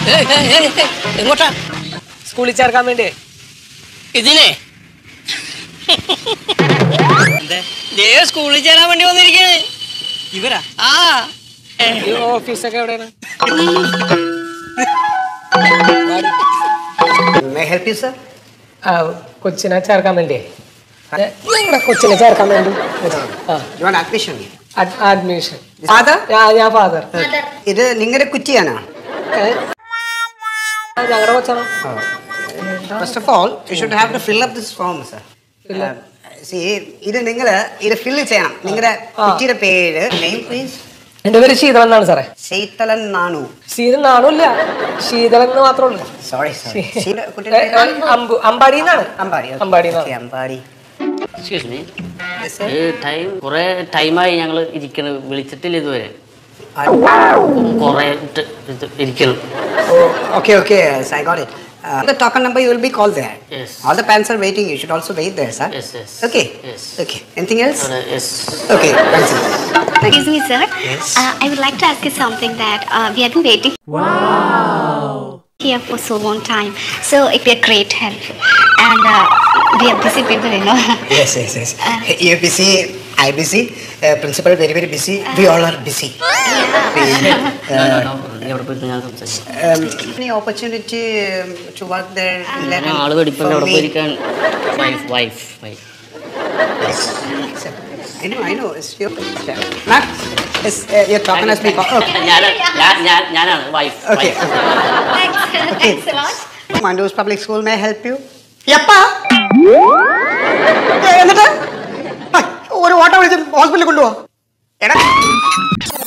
ഏയ്, ഏയ്, ഏയ്, ഏയ്, എങ്ങോട്ടാ സ്കൂളിൽ ചേർക്കാൻ വേണ്ടി ഇതിനെ ദേ സ്കൂളിൽ ചേരാൻ വേണ്ടി വന്നിരിക്കണേ ഇവരാ ആ ഈ ഓഫീസൊക്കെ എവിടെയാണ് മേ ഹെൽപ്പ് യു സർ ആ, കൊച്ചിനെ ചേർക്കാൻ വേണ്ടി ഞങ്ങളുടെ കൊച്ചിനെ ചേർക്കാൻ വേണ്ടി ആ you want admission admission father ഞാൻ ഫാദർ ഇത് നിങ്ങളുടെ കുറ്റിയാണോ ഞങ്ങളുടെ കൊച്ചാണോ first of all you should have to fill up this form sir see ഇത് നിങ്ങൾ ഇത് ഫില്ല് ചെയ്യണം നിങ്ങളുടെ ആ. കുറ്റിയുടെ പേര് നെയിം പ്ലീസ് എന്റെ പേര് ശീതളൻ എന്നാണ് സാറേ ശൈത്തലൻ നാണു ശീതൾ നാണുമില്ല ശീതളൻ എന്ന് മാത്രമേ ഉള്ളൂ സോറി ഏ, ഏ, അമ്പു- അമ്പാടി എന്നാണ് Ambadi Ambadi Okay, Ambadi excuse me time കുറെ ടൈമായി ഞങ്ങൾ ഇരിക്കണം വിളിച്ചിട്ടില്ല ഇതുവരെ കുറെ ഇരിക്കണം Okay, okay, yes, I got it. Uh, the token number you will be called there. Yes. All the pants are waiting. You should also wait there, sir. Yes, yes. Okay. Yes. Okay. Anything else? അവിടെ yes. Okay. Thanks. Excuse me, sir. Yes. Uh, I would like to ask you something that uh, we have been waiting. Here for so long time, so it be a great help. And uh, we are busy people, you know. Yes, yes, yes. You're busy. I'm busy. Uh, principal very very busy. We all are busy. No, no, no. നീ അവിടെ പോയിട്ട് ഞാൻ സംസാരിക്കാം Um, any opportunity um, to work there? ഞാൻ ആള് പഠിപ്പുണ്ട് അവിടെ പോയിരിക്കാൻ wife wife wife I know, I know. It's your. Ma'am, yes, uh, your token has been called. Okay. ഞാൻ ഞാൻ ഞാൻ ഞാനാണ് wife Okay. Thanks, thanks a lot. Mandus Public School may I help you? യപ്പാ എന്നിട്ട് ആ, ഒരു auto വിളിച്ച് ഹോസ്പിറ്റലിൽ കൊണ്ടുപോവാ എടാ